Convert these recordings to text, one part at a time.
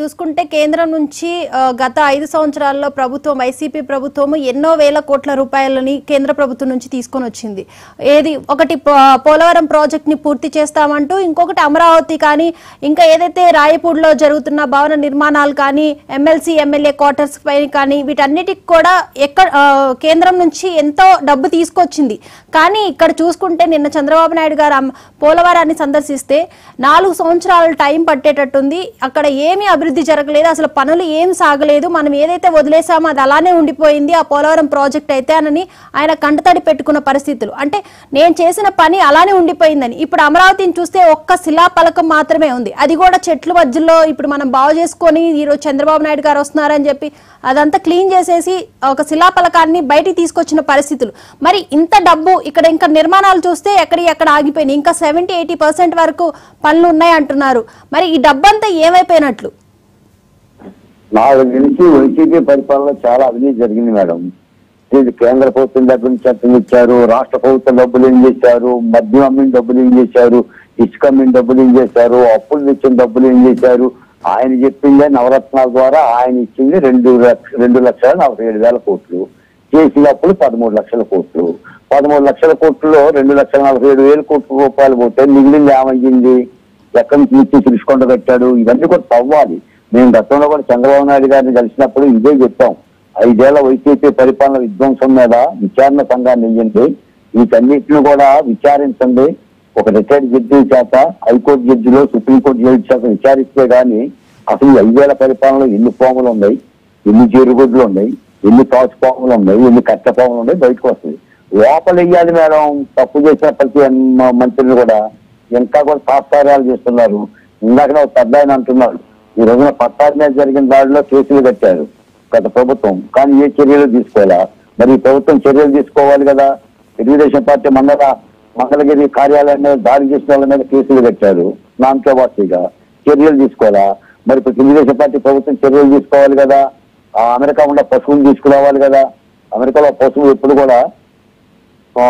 చూసుకుంటే కేంద్రం నుంచి ఆ, గత ఐదు సంవత్సరాల్లో ప్రభుత్వం వైసీపీ ప్రభుత్వం ఎన్నో వేల కోట్ల రూపాయలని కేంద్ర ప్రభుత్వం నుంచి తీసుకొని వచ్చింది ఏది ఒకటి పో- పోలవరం ప్రాజెక్ట్ ని పూర్తి చేస్తామంటూ ఇంకొకటి అమరావతి కానీ ఇంకా ఏదైతే రాయపూడిలో జరుగుతున్న భవన నిర్మాణాలు కానీ ఎమ్మెల్సీ ఎమ్మెల్యే క్వార్టర్స్ పై కానీ వీటన్నిటికి కూడా ఎక్కడ ఆ, కేంద్రం నుంచి ఎంతో డబ్బు తీసుకొచ్చింది కానీ ఇక్కడ చూసుకుంటే నిన్న చంద్రబాబు నాయుడు గారు అమ్- పోలవరాన్ని సందర్శిస్తే నాలుగు సంవత్సరాల టైం పట్టేటట్టుంది అక్కడ ఏమీ అభివృద్ధి జరగలేదు అసలు పనులు ఏం సాగలేదు మనం ఏదైతే వదిలేసామో అది అలానే ఉండిపోయింది ఆ పోలవరం ప్రాజెక్ట్ అయితే అని ఆయన కంటతడి పెట్టుకున్న పరిస్థితులు అంటే నేను చేసిన పని అలానే ఉండిపోయిందని ఇప్పుడు అమరావతిని చూస్తే ఒక్క శిలా పలకం మాత్రమే ఉంది అది కూడా చెట్ల మధ్యలో ఇప్పుడు మనం బాగు చేసుకొని ఈరోజు చంద్రబాబు నాయుడు గారు వస్తున్నారని చెప్పి అదంతా క్లీన్ చేసేసి ఒక శిలాపలకాన్ని బయటికి తీసుకొచ్చిన పరిస్థితులు మరి ఇంత డబ్బు ఇక్కడ ఇంకా నిర్మాణాలు చూస్తే ఎక్కడి ఎక్కడ ఆగిపోయినాయి ఇంకా సెవెంటీ ఎయిటీ పర్సెంట్ వరకు పనులు ఉన్నాయి అంటున్నారు మరి ఈ డబ్బంతా ఏమైపోయినట్లు నాకు తెలిసి వైసీపీ పరిపాలన చాలా అవినీతి జరిగింది మేడం ఇది కేంద్ర ప్రభుత్వం దగ్గర నుంచి చట్టం ఇచ్చారు రాష్ట్ర ప్రభుత్వం డబ్బులు ఏం చేశారు మద్యం అమ్మిన డబ్బులు ఏం చేశారు ఇసుక అమ్మిన డబ్బులు ఏం చేశారు అప్పులు తెచ్చిన డబ్బులు ఏం చేశారు ఆయన చెప్పిందే నవరత్నాల ద్వారా ఆయన ఇచ్చింది రెండు లక్ష రెండు లక్షల నలభై ఏడు వేల కోట్లు చేసిన అప్పులు పదమూడు లక్షల కోట్లు పదమూడు లక్షల కోట్లలో రెండు లక్షల నలభై ఏడు వేల కోట్ల రూపాయలు పోతే మిగిలింది ఏమయ్యింది ఎక్కడి నుంచి ఇచ్చి తిరుచుకొండ కట్టాడు ఇవన్నీ కూడా తవ్వాలి మేము గతంలో కూడా చంద్రబాబు నాయుడు గారిని కలిసినప్పుడు ఇదే చెప్పాం ఐదేళ్ల వైసీపీ పరిపాలన విధ్వంసం మీద విచారణ సంఘాన్ని వెయ్యండి వీటన్నిటిని కూడా విచారించండి ఒక రిటైర్డ్ జడ్జి చేత హైకోర్టు జడ్జిలో సుప్రీంకోర్టు జడ్జి చేత విచారిస్తే గాని అసలు ఈ ఐదేళ్ల పరిపాలనలో ఎన్ని పాములు ఉన్నాయి ఎన్ని చేరుగుడ్లు ఉన్నాయి ఎన్ని తాచు పాములు ఉన్నాయి ఎన్ని కట్ట పాములు ఉన్నాయి బయటకు వస్తుంది లోపల వెయ్యాలి మేడం తప్పు చేసిన ప్రతి మ- మంత్రిని కూడా ఇంకా కూడా తాత్సార్యాలు చేస్తున్నారు ఇందాక ఒక పెద్ద ఆయన అంటున్నాడు ఈ రోజున పట్టాది మీద జరిగిన దాడిలో కేసులు కట్టారు గత ప్రభుత్వం కానీ ఏ చర్యలు తీసుకోవాలా మరి ఈ ప్రభుత్వం చర్యలు తీసుకోవాలి కదా తెలుగుదేశం పార్టీ మండల మంగళగిరి కార్యాలయం మీద దాడి చేసిన వాళ్ళ మీద కేసులు కట్టారు నాన్ వార్తీగా చర్యలు తీసుకోవాలా మరి ఇప్పుడు తెలుగుదేశం పార్టీ ప్రభుత్వం చర్యలు తీసుకోవాలి కదా ఆ అమెరికా ఉన్న పశువులు తీసుకురావాలి కదా అమెరికాలో పశువు ఎప్పుడు కూడా ఆ,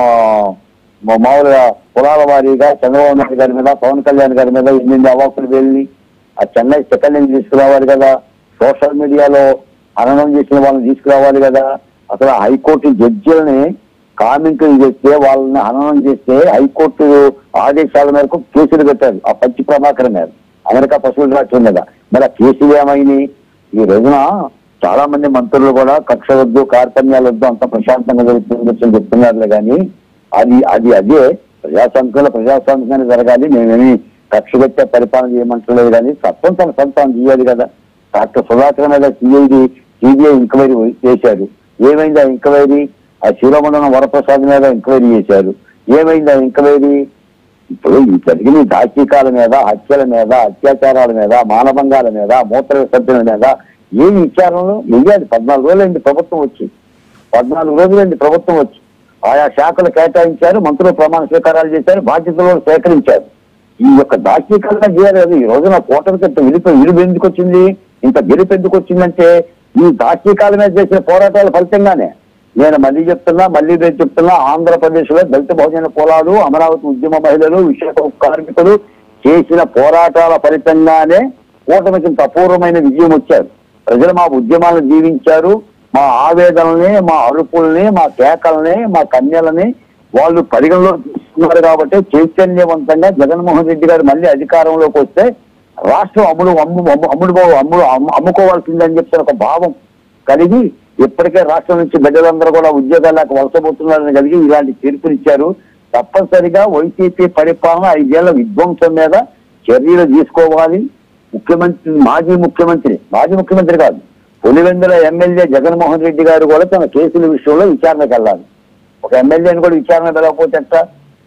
మా- మామూలుగా కులాల వారీగా చంద్రబాబు నాయుడు గారి మీద పవన్ కళ్యాణ్ గారి మీద ఎనిమిది అవాకులు వెళ్ళి ఆ చెన్నై సెకండ్ నుంచి తీసుకురావాలి కదా సోషల్ మీడియాలో హననం చేసిన వాళ్ళని తీసుకురావాలి కదా అసలు హైకోర్టు జడ్జిలని కామెంట్లు చేస్తే వాళ్ళని హననం చేస్తే హైకోర్టు ఆదేశాల మేరకు కేసులు పెట్టారు ఆ పచ్చి ప్రభాకర్ మీద అమెరికా పశువుల డాక్టర్ మీద మరి ఆ కేసులు ఏమైనాయి ఈ రోజున చాలా మంది మంత్రులు కూడా కక్ష వద్దు కార్పణ్యాలు వద్దు అంత ప్రశాంతంగా జరుగుతుందని చెప్తున్నారులే కానీ అది అది అదే ప్రజాస్వామ్యంలో ప్రజాస్వామ్యంగానే జరగాలి మేమేమి కక్ష పెట్టే పరిపాలన చేయమంటలేదు కానీ చట్టం తన సొంతం చేయాలి కదా డాక్టర్ సుధాకర్ మీద సిఐడి సిబిఐ ఎంక్వైరీ చేశారు ఏమైంది ఆ ఎంక్వైరీ ఆ శిరోమండలం వరప్రసాద్ మీద ఎంక్వైరీ చేశారు ఏమైంది ఆ ఎంక్వైరీ ఇప్పుడు ఈ జరిగిన ఈ దాచికాల మీద హత్యల మీద అత్యాచారాల మీద మానభంగాల మీద మూత్ర విసర్జన మీద ఏ విచారణలు వెయ్యాలి పద్నాలుగు రోజులైంది ప్రభుత్వం వచ్చి పద్నాలుగు రోజులైంది ప్రభుత్వం వచ్చి ఆయా శాఖలు కేటాయించారు మంత్రులు ప్రమాణ స్వీకారాలు చేశారు బాధ్యతలు సేకరించారు ఈ యొక్క దాచికాలుగా చేయాలి కదా ఈ రోజున కూటమికి ఇంత విలుపు విలువ ఎందుకు వచ్చింది ఇంత గెలుపు ఎందుకు వచ్చిందంటే ఈ దాచికాల మీద చేసిన పోరాటాల ఫలితంగానే నేను మళ్ళీ చెప్తున్నా మళ్ళీ రేపు చెప్తున్నా ఆంధ్రప్రదేశ్ లో దళిత బహుజన కులాలు అమరావతి ఉద్యమ మహిళలు విశాఖ కార్మికులు చేసిన పోరాటాల ఫలితంగానే కూటమికి ఇంత అపూర్వమైన విజయం వచ్చారు ప్రజలు మా ఉద్యమాలను జీవించారు మా ఆవేదనల్ని మా అరుపుల్ని మా కేకల్ని మా కన్యలని వాళ్ళు పరిగణలో తీసుకున్నారు కాబట్టి చైతన్యవంతంగా జగన్మోహన్ రెడ్డి గారు మళ్ళీ అధికారంలోకి వస్తే రాష్ట్రం అమ్ముడు అమ్ము అమ్ము అమ్ముడు అమ్ముడు అమ్ము- అమ్ముకోవాల్సిందని చెప్పిన ఒక భావం కలిగి ఇప్పటికే రాష్ట్రం నుంచి బిడ్డలందరూ కూడా ఉద్యోగాలకు వలసపోతున్నారని కలిగి ఇలాంటి తీర్పునిచ్చారు తప్పనిసరిగా వైసీపీ పరిపాలన ఐదేళ్ల విధ్వంసం మీద చర్యలు తీసుకోవాలి ముఖ్యమంత్రి మాజీ ముఖ్యమంత్రి మాజీ ముఖ్యమంత్రి కాదు పులివెందుల ఎమ్మెల్యే జగన్మోహన్ రెడ్డి గారు కూడా తన కేసుల విషయంలో విచారణకు వెళ్ళాలి ఒక ఎమ్మెల్యేని కూడా విచారణ వెళ్ళకపోతే ఎట్లా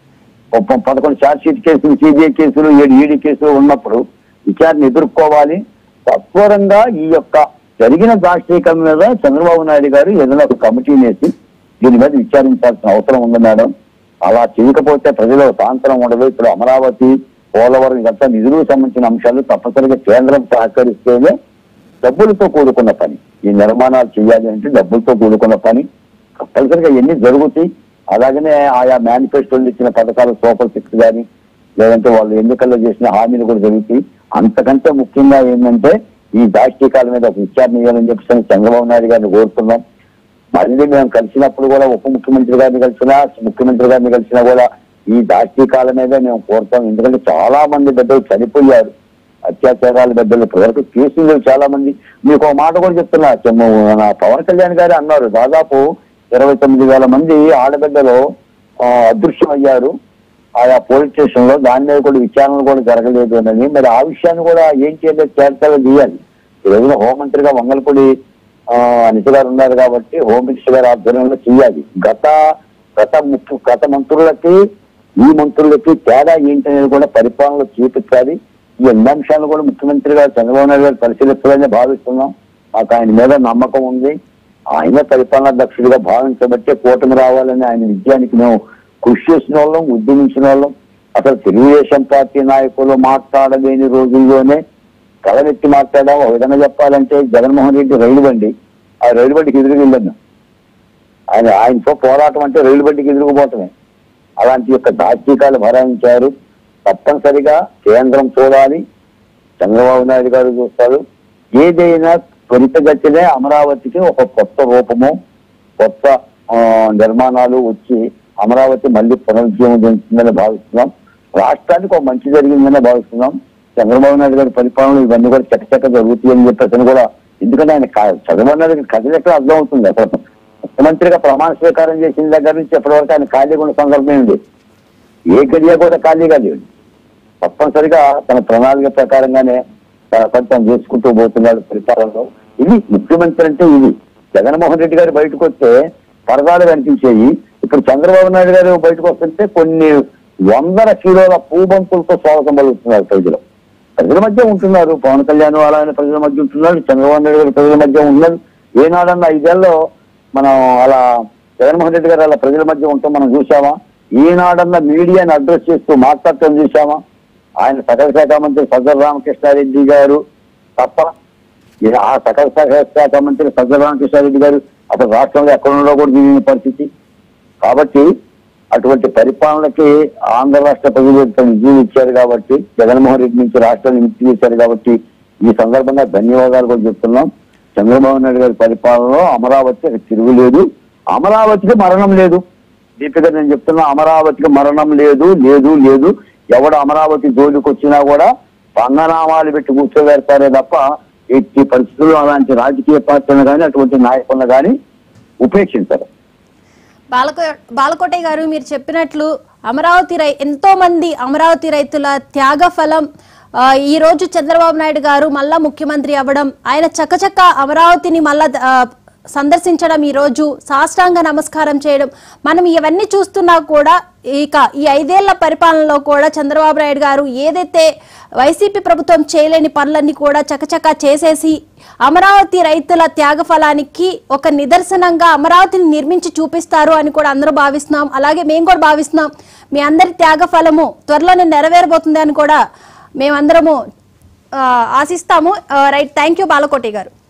ఒక ప- పదకొండు ఛార్జ్ షీట్ కేసులు సిబిఐ కేసులు ఏడు ఈడీ కేసులు ఉన్నప్పుడు విచారణ ఎదుర్కోవాలి తత్వరంగా ఈ యొక్క జరిగిన దాష్టీకరణ మీద చంద్రబాబు నాయుడు గారు ఏదైనా ఒక కమిటీని వేసి దీని మీద విచారించాల్సిన అవసరం ఉంది మేడం అలా చేయకపోతే ప్రజలు సాంతరం ఉండదు ఇప్పుడు అమరావతి పోలవరం ఇదంతా నిధులకు సంబంధించిన అంశాలు తప్పనిసరిగా కేంద్రం సహకరిస్తేనే డబ్బులతో కూడుకున్న పని ఈ నిర్మాణాలు చేయాలి అంటే డబ్బులతో కూడుకున్న పని తప్పనిసరిగా ఎన్ని జరుగుతాయి అలాగనే ఆయా మేనిఫెస్టోలు ఇచ్చిన పథకాలు సూపర్ సిక్స్ కానీ లేదంటే వాళ్ళు ఎన్నికల్లో చేసిన హామీలు కూడా జరుగుతాయి అంతకంటే ముఖ్యంగా ఏంటంటే ఈ దాష్టీకాల మీద ఒక విచారణ చేయాలని చెప్పేసి చంద్రబాబు నాయుడు గారిని కోరుతున్నాం మళ్ళీ మేము కలిసినప్పుడు కూడా ఉప ముఖ్యమంత్రి గారిని కలిసినా ముఖ్యమంత్రి గారిని కలిసినా కూడా ఈ దాష్టీకాల మీద మేము కోరుతాం ఎందుకంటే చాలా మంది బిడ్డలు చనిపోయారు అత్యాచారాల బిడ్డలు ఇప్పటివరకు కేసులు చాలా మంది మీకు ఒక మాట కూడా చెప్తున్నా చెమ్మ- మన పవన్ కళ్యాణ్ గారు అన్నారు దాదాపు ఇరవై తొమ్మిది వేల మంది ఆడబిడ్డలు ఆ, అదృశ్యం అయ్యారు ఆయా పోలీస్ స్టేషన్ లో దాని మీద కూడా విచారణ కూడా జరగలేదు అని మరి ఆ విషయాన్ని కూడా ఏం చేయలేదు చేర్చాలో చేయాలి ఈ రోజున హోంమంత్రిగా వంగలపూడి ఆ, అనిత గారు ఉన్నారు కాబట్టి హోమ్ మినిస్టర్ గారి ఆధ్వర్యంలో చేయాలి గత గత ముఖ్య గత మంత్రులకి ఈ మంత్రులకి తేడా ఏంటనేది కూడా పరిపాలనలో చూపించాలి ఈ అన్ని అంశాలను కూడా ముఖ్యమంత్రి గారు చంద్రబాబు నాయుడు గారు పరిశీలిస్తారని భావిస్తున్నాం మాకు ఆయన మీద నమ్మకం ఉంది ఆయన పరిపాలనా దక్షుడిగా భావించబట్టే కూటమి రావాలని ఆయన విజయానికి మేము కృషి చేసిన వాళ్ళం ఉద్యమించిన వాళ్ళం అసలు తెలుగుదేశం పార్టీ నాయకులు మాట్లాడలేని రోజుల్లోనే కలవెత్తి మాట్లాడాం ఒక విధంగా చెప్పాలంటే జగన్మోహన్ రెడ్డి రైలు బండి ఆ రైలు బండికి ఎదురుగా వెళ్ళాను ఆయన ఆయనతో పోరాటం అంటే రైలు బండికి ఎదురుకుపోవటమే అలాంటి యొక్క దార్శికాలు భరాయించారు తప్పనిసరిగా కేంద్రం చూడాలి చంద్రబాబు నాయుడు గారు చూస్తారు ఏదైనా త్వరితగతినే అమరావతికి ఒక కొత్త రూపము కొత్త ఆ, నిర్మాణాలు వచ్చి అమరావతి మళ్ళీ పునరుజ్జీవం చెందుతుందని భావిస్తున్నాం రాష్ట్రానికి ఒక మంచి జరిగిందని భావిస్తున్నాం చంద్రబాబు నాయుడు గారి పరిపాలన ఇవన్నీ కూడా చక్కచక్క జరుగుతాయని చెప్పేసి అని కూడా ఎందుకంటే ఆయన కా- చంద్రబాబు నాయుడు గారి కథ ఎక్కడ అర్థం అవుతుంది అసలు ముఖ్యమంత్రిగా ప్రమాణ స్వీకారం చేసిన దగ్గర నుంచి ఎప్పటివరకు ఆయన ఖాళీగా ఉన్న సందర్భం ఏంటి ఏ గడియ కూడా ఖాళీగా లేడు తప్పనిసరిగా తన ప్రణాళిక ప్రకారంగానే తన పని చేసుకుంటూ పోతున్నాడు పరిపాలనలో ఇది ముఖ్యమంత్రి అంటే ఇది జగన్మోహన్ రెడ్డి గారు బయటకు వస్తే పరదాలు కనిపించేవి ఇప్పుడు చంద్రబాబు నాయుడు గారు బయటకు వస్తుంటే కొన్ని వందల కిలోల పూబంతులతో స్వాగతం పలుకుతున్నారు ప్రజలు ప్రజల మధ్య ఉంటున్నారు పవన్ కళ్యాణ్ అలాగే ప్రజల మధ్య ఉంటున్నారు చంద్రబాబు నాయుడు గారు ప్రజల మధ్య ఉన్నారు ఏనాడన్నా ఐదేళ్ళలో మనం అలా జగన్మోహన్ రెడ్డి గారు అలా ప్రజల మధ్య ఉంటాం మనం చూసామా ఈనాడన్నా మీడియాని అడ్రస్ చేస్తూ మాట్లాడటం చూసామా ఆయన సకల శాఖ మంత్రి సజ్జల రామకృష్ణారెడ్డి గారు తప్ప ఈ ఆ సకల శాఖ శాఖ మంత్రి సజ్జల రామకృష్ణారెడ్డి గారు అసలు రాష్ట్రంలో ఎక్కడున్నదో కూడా తెలియని పరిస్థితి కాబట్టి అటువంటి పరిపాలనకి ఆంధ్ర రాష్ట్ర ప్రజలు ఇంత విజయం ఇచ్చారు కాబట్టి జగన్మోహన్ రెడ్డి నుంచి రాష్ట్రాన్ని ముక్తి చేశారు కాబట్టి ఈ సందర్భంగా ధన్యవాదాలు కూడా చెప్తున్నాం చంద్రబాబు నాయుడు గారి పరిపాలనలో అమరావతి తిరుగులేదు అమరావతికి మరణం లేదు దీపిక నేను చెప్తున్నా అమరావతికి మరణం లేదు లేదు లేదు ఎవడు అమరావతి జోలికి వచ్చినా కూడా పంగనామాలు పెట్టి కూర్చోబెడతారే తప్ప ఎట్టి పరిస్థితుల్లో అలాంటి రాజకీయ పార్టీలను కానీ అటువంటి నాయకులను కానీ ఉపేక్షించరు బాలకో బాలకోటయ్య గారు మీరు చెప్పినట్లు అమరావతి రై ఎంతో మంది అమరావతి రైతుల త్యాగ ఫలం ఆ, ఈ రోజు చంద్రబాబు నాయుడు గారు మళ్ళా ముఖ్యమంత్రి అవ్వడం ఆయన చకచక అమరావతిని మళ్ళా ఆ, సందర్శించడం ఈ రోజు సాష్టాంగ నమస్కారం చేయడం మనం ఇవన్నీ చూస్తున్నా కూడా ఇక ఈ ఐదేళ్ల పరిపాలనలో కూడా చంద్రబాబు నాయుడు గారు ఏదైతే వైసీపీ ప్రభుత్వం చేయలేని పనులన్నీ కూడా చకచకా చేసేసి అమరావతి రైతుల త్యాగ ఫలానికి ఒక నిదర్శనంగా అమరావతిని నిర్మించి చూపిస్తారు అని కూడా అందరూ భావిస్తున్నాం అలాగే మేము కూడా భావిస్తున్నాం మీ అందరి త్యాగ ఫలము త్వరలోనే నెరవేరబోతుంది అని కూడా మేమందరము ఆ, ఆశిస్తాము రైట్ థ్యాంక్ యూ బాలకోటి గారు